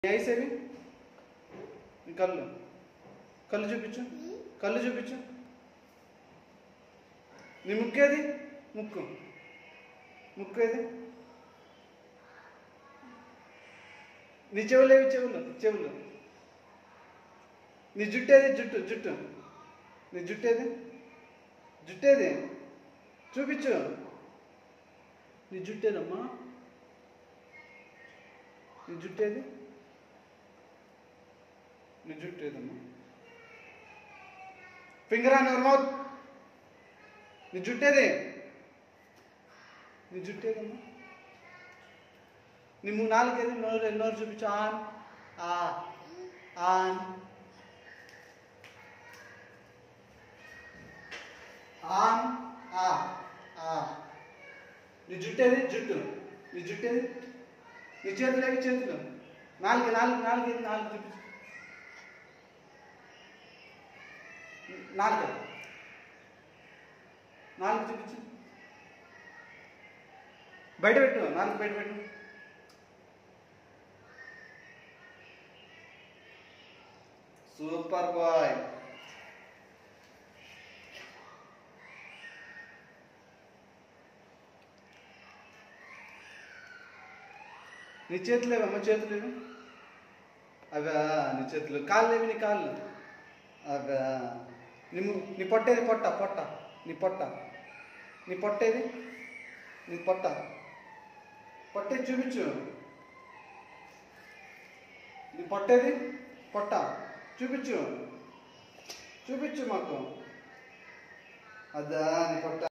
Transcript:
నీ ఐస్ ఏవి నీ కళ్ళు కళ్ళు చూపించు కళ్ళు చూపించు నీ ముక్కేది ముక్కు ముక్కు ఏది నీ చెవులు ఏవి చెవులు చెవులు నీ జుట్టు ఏది జుట్టు జుట్టు నీ జుట్టు ఏది జుట్టు ఏది చూపించు నీ జుట్టు ఏదమ్మా నీ జుట్టు ఏది నీ జుట్టు ఏదమ్మా ఫింగర్ ఆన్ యువర్ మౌత్ నీ జుట్టు ఏది నీ జుట్టు ఏదమ్మా నీ మూడు నాలుగు ఏది నోరు నోరు చూపించు ఆన్ ఆ ఆన్ ఆన్ ఆ ఆ నీ జుట్టు ఏది జుట్టు నీ జుట్టు ఏది నీ చేతులు ఏవి చేతులు నాలుగు నాలుగు నాలుగు ఏది నాలుగు చూపించు నాలుగు నాలుగు చూపించు బయట పెట్టు నాలుగు బయట పెట్టు సూపర్ బాయ్ నీ చేతులు ఏవమ్మా చేతులు ఏవి అవా నీ చేతులు కాళ్ళు ఏవి నీ కాళ్ళు అవా నీ ము- నీ పొట్టేది పొట్ట పొట్ట నీ పొట్ట నీ పొట్టేది నీ పొట్ట పొట్టేది చూపించు నీ పొట్టేది పొట్ట చూపించు చూపించు మాకు అదా నీ పొట్ట